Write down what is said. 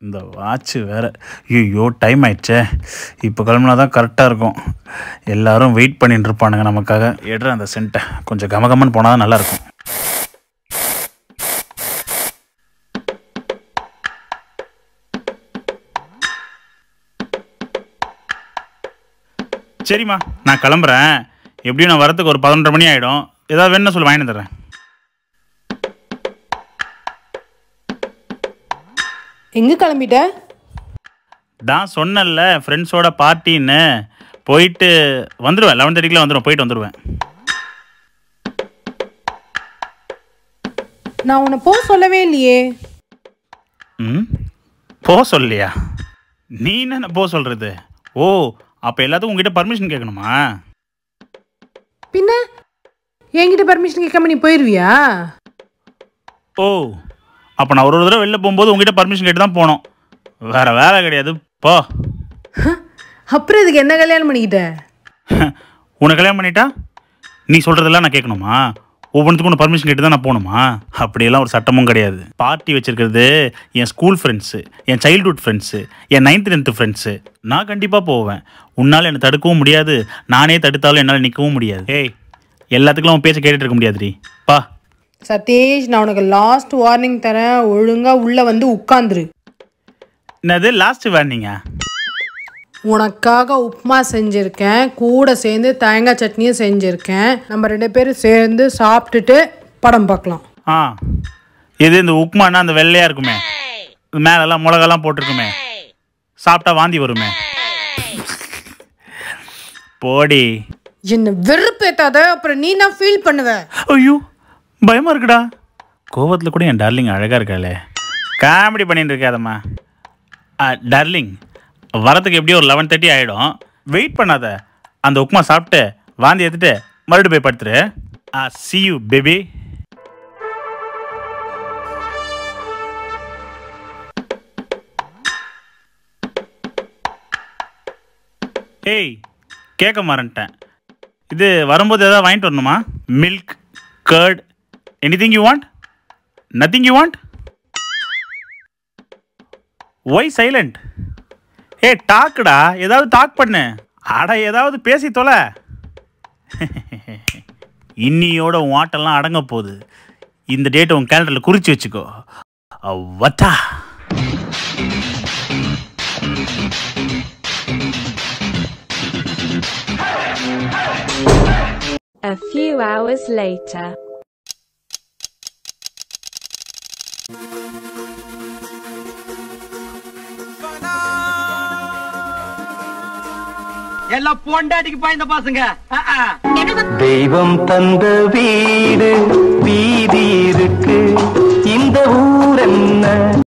இந்த வாட்ச் வேற ஐயோ டைம் ஆயிடுச்சே இப்போ கிளம்புனா தான் கரெக்டாக இருக்கும் எல்லாரும் வெயிட் பண்ணிட்டு இருப்பானுங்க நமக்காக எடுற அந்த சென்ட்டை கொஞ்சம் கமகமன்னு போனால் தான் நல்லாயிருக்கும் சரிம்மா நான் கிளம்புறேன் எப்படியும் நான் வரதுக்கு ஒரு பதினொன்றரை மணி ஆகிடும் ஏதாவது வேணும்னா சொல்லி வாங்கிட்டு தரேன் எங்க கிளம்பிட்ட தான் சொன்னேன்ல ஃப்ரெண்ட்ஸோட பார்ட்டின்னு போயிட்டு வந்துடுவேன் லெவன் தேர்ட்டிக்குலாம் வந்துடுவேன் போயிட்டு வந்துடுவேன் நான் உன்னை போக சொல்லவே இல்லையே ம் போ சொல்லியா நீ என்ன போ சொல்கிறது ஓ அப்போ எல்லாத்துக்கும் உங்ககிட்ட பர்மிஷன் கேட்கணுமா பின்ன என்கிட்ட பர்மிஷன் கேட்காம நீ போயிருவியா ஓ அப்போ நான் ஒரு ஒரு தடவை வெளில போகும்போது உங்ககிட்ட பர்மிஷன் கேட்டு தான் போனோம் வேற வேலை கிடையாது போ அப்புறம் இதுக்கு என்ன கல்யாணம் பண்ணிக்கிட்ட உன்னை கல்யாணம் பண்ணிட்டா நீ சொல்கிறதெல்லாம் நான் கேட்கணுமா ஒவ்வொன்றுத்துக்கும் உன்னை பர்மிஷன் கேட்டு தான் நான் போகணுமா அப்படியெல்லாம் ஒரு சட்டமும் கிடையாது பார்ட்டி வச்சிருக்கிறது என் ஸ்கூல் ஃப்ரெண்ட்ஸு என் சைல்ட்ஹுட் ஃப்ரெண்ட்ஸு என் நைன்த் டென்த்து ஃப்ரெண்ட்ஸு நான் கண்டிப்பாக போவேன் உன்னால் என்னை தடுக்கவும் முடியாது நானே தடுத்தாலும் என்னால் நிற்கவும் முடியாது ஏய் எல்லாத்துக்கும் உன் பேச்சை கேட்டுட்டு இருக்க முடியாதுடி பா சதீஷ் நான் உனக்கு லாஸ்ட் வார்னிங் தரேன் ஒழுங்கா உள்ள வந்து உட்காந்துரு என்னது லாஸ்ட் வேர்னிங்க உனக்காக உப்புமா செஞ்சுருக்கேன் கூட சேர்ந்து தேங்காய் சட்னியும் செஞ்சுருக்கேன் நம்ம ரெண்டு பேரும் சேர்ந்து சாப்பிட்டுட்டு படம் பார்க்கலாம் ஆ இது இந்த உப்புமானா அந்த வெள்ளையாக இருக்குமே மேலெல்லாம் மிளகாலாம் போட்டிருக்குமே சாப்பிட்டா வாந்தி வருமே போடி என்ன வெறுப்பேத்தாத அப்புறம் நீ நான் ஃபீல் பண்ணுவ ஐயோ பயமா இருக்குடா கோவத்தில் கூட என் டார்லிங் அழகாக இருக்காளே காமெடி பண்ணிட்டு இருக்காதம்மா ஆ டார்லிங் வரதுக்கு எப்படியும் ஒரு லெவன் தேர்ட்டி ஆகிடும் வெயிட் பண்ணாத அந்த உப்புமா சாப்பிட்டு வாந்தி எடுத்துட்டு மறுபடியும் போய் படுத்துரு ஆ சி யூ பேபி ஏய் கேட்க மறந்துட்டேன் இது வரும்போது ஏதாவது வாங்கிட்டு வரணுமா milk curd anything you want nothing you want why silent ஏ டாக்குடா ஏதாவது டாக் பண்ணு அட ஏதாவது பேசி தொலை இன்னியோட உன் ஆட்டெல்லாம் அடங்க போகுது இந்த டேட்டை உன் கேலண்டரில் குறித்து வச்சுக்கோ வட்டா A few hours later. எல்லாம் பொண்டாட்டிக்கு பாய்ந்த பாசுங்க தெய்வம் தந்த வீடு